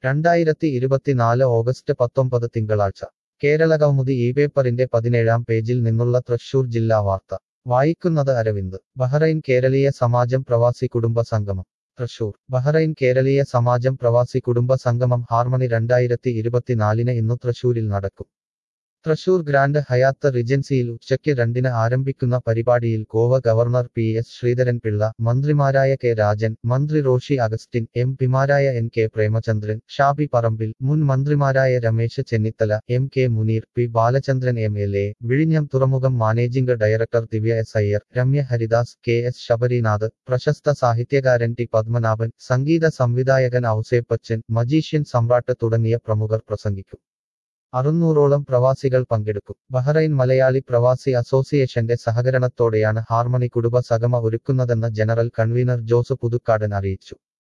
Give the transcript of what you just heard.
രണ്ടായിരത്തി ഇരുപത്തിനാല് ഓഗസ്റ്റ് പത്തൊമ്പത് തിങ്കളാഴ്ച കേരളകൗമുദി ഈ പേപ്പറിന്റെ പതിനേഴാം പേജിൽ നിന്നുള്ള തൃശൂർ ജില്ലാ വാർത്ത വായിക്കുന്നത് അരവിന്ദ് ബഹ്റൈൻ കേരളീയ സമാജം പ്രവാസി കുടുംബ സംഗമം തൃശൂർ ബഹ്റൈൻ കേരളീയ സമാജം പ്രവാസി കുടുംബ സംഗമം ഹാർമണി രണ്ടായിരത്തി ഇരുപത്തിനാലിന് ഇന്നു തൃശൂരിൽ നടക്കും തൃശൂർ ഗ്രാൻഡ് ഹയാത്ത് റിജൻസിയിൽ ഉച്ചയ്ക്ക് രണ്ടിന് ആരംഭിക്കുന്ന പരിപാടിയിൽ Goa governor P S Sreedharan Pillai മന്ത്രിമാരായ കെ രാജൻ മന്ത്രി റോഷി അഗസ്റ്റിൻ എം പിമാരായ എൻ കെ പ്രേമചന്ദ്രൻ ഷാബി പറമ്പിൽ മുൻ മന്ത്രിമാരായ Ramesh Chennithala M K Muneer P Balachandran M L A വിഴിഞ്ഞം തുറമുഖം managing director Divya S Iyer Ramya Haridas K S Sabarinath പ്രശസ്ത സാഹിത്യകാരൻ ടി പത്മനാഭൻ സംഗീത സംവിധായകൻ ഔസേപ്പച്ചൻ മജീഷ്യൻ സമ്രാട്ട് തുടങ്ങിയ പ്രമുഖർ പ്രസംഗിക്കും അറുന്നൂറോളം പ്രവാസികൾ പങ്കെടുക്കും ബഹ്റൈൻ മലയാളി പ്രവാസി അസോസിയേഷന്റെ സഹകരണത്തോടെയാണ് ഹാർമണി കുടുംബ സഗമ ഒരുക്കുന്നതെന്ന് ജനറൽ കൺവീനർ ജോസ് പുതുക്കാടൻ അറിയിച്ചു